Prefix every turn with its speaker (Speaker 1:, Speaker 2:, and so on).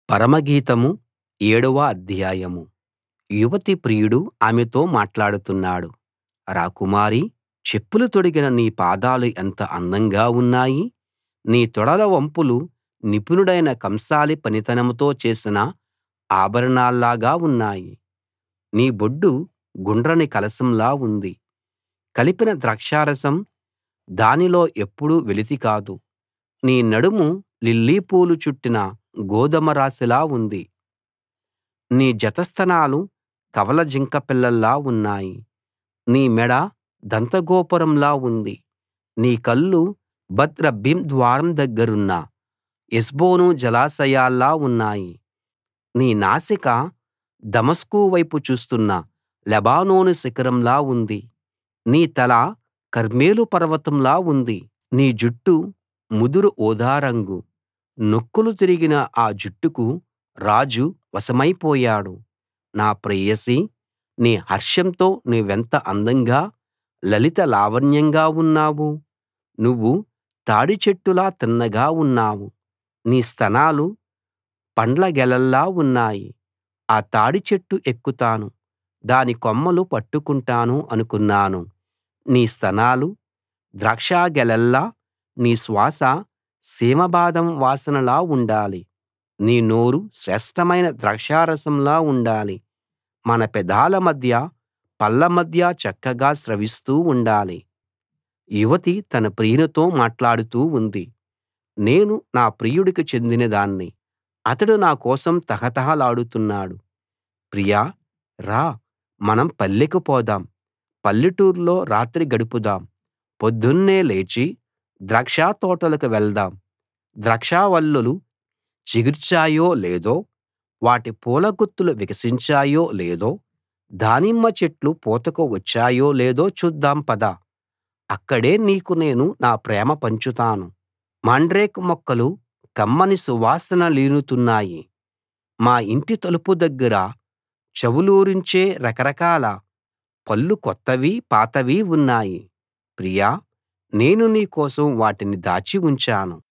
Speaker 1: పరమగీతం ఏడవ అధ్యాయం యువతి ప్రియుడు ఆమెతో మాట్లాడుతున్నాడు రాకుమారీ చెప్పులు తొడిగిన నీ పాదాలు ఎంత అందంగా ఉన్నాయి నీ తొడల వంపులు నిపుణుడైన కంసాలి పనితనంతో చేసిన ఆభరణాల్లాగా ఉన్నాయి నీ బొడ్డు గుండ్రని కలశంలా ఉంది కలిపిన ద్రాక్షారసం దానిలో ఎప్పుడూ వెలితి కాదు నీ నడుము లిల్లీ పూలు చుట్టిన గోదుమ రాశిలా ఉంది నీ జనస్తనాలు కవల జింక పిల్లల్లా ఉన్నాయి నీ మెడ దంతగోపురంలా ఉంది నీ కళ్ళు బత్ రబ్బీం ద్వారం దగ్గరున్న హెష్బోను జలాశయాల్లా ఉన్నాయి నీ నాసిక దమస్కు వైపు చూస్తున్న లెబానోను శిఖరంలా ఉంది నీ తల కర్మెలు పర్వతంలా ఉంది నీ జుట్టు ముదురు ఊదా రంగు నొక్కులు తిరిగిన ఆ జుట్టుకు రాజు వశమైపోయాడు నా ప్రేయసీ నీ హర్షంతో నువ్వెంత అందంగా లలిత లావణ్యంగా ఉన్నావు నువ్వు తాడి చెట్టులా తిన్నగా ఉన్నావు నీ స్తనాలు పండ్ల గెలల్లా ఉన్నాయి ఆ తాడి చెట్టు ఎక్కుతాను దాని కొమ్మలు పట్టుకుంటాను అనుకున్నాను నీ స్తనాలు ద్రాక్షగెలల్లా నీ శ్వాస సీమబాదం వాసనలా ఉండాలి నీ నోరు శ్రేష్ఠమైన ద్రాక్షారసంలా ఉండాలి మన పెదాల మధ్య పళ్ళ మధ్య చక్కగా స్రవిస్తూ ఉండాలి యువతి తన ప్రియునితో మాట్లాడుతూ ఉంది నేను నా ప్రియుడికి చెందినదాన్ని అతడు నా కోసం తహతహలాడుతున్నాడు ప్రియా రా మనం పల్లెకు పోదాం పల్లెటూర్లో రాత్రి గడుపుదాం పొద్దున్నే లేచి ద్రాక్ష తోటలకు వెళ్దాం ద్రాక్షావల్లులు చిగిర్చాయో లేదో వాటి పూల గుత్తులు వికసించాయో లేదో దానిమ్మ చెట్లు పూతకు వచ్చాయో లేదో చూద్దాం పద అక్కడే నీకు నేను నా ప్రేమ పంచుతాను మాండ్రేక్ మొక్కలు కమ్మని సువాసనలీనుతున్నాయి మా ఇంటి తలుపు దగ్గర చెవులూరించే రకరకాల పళ్ళు కొత్తవీ పాతవీ ఉన్నాయి ప్రియా నేను నీ కోసం వాటిని దాచి ఉంచాను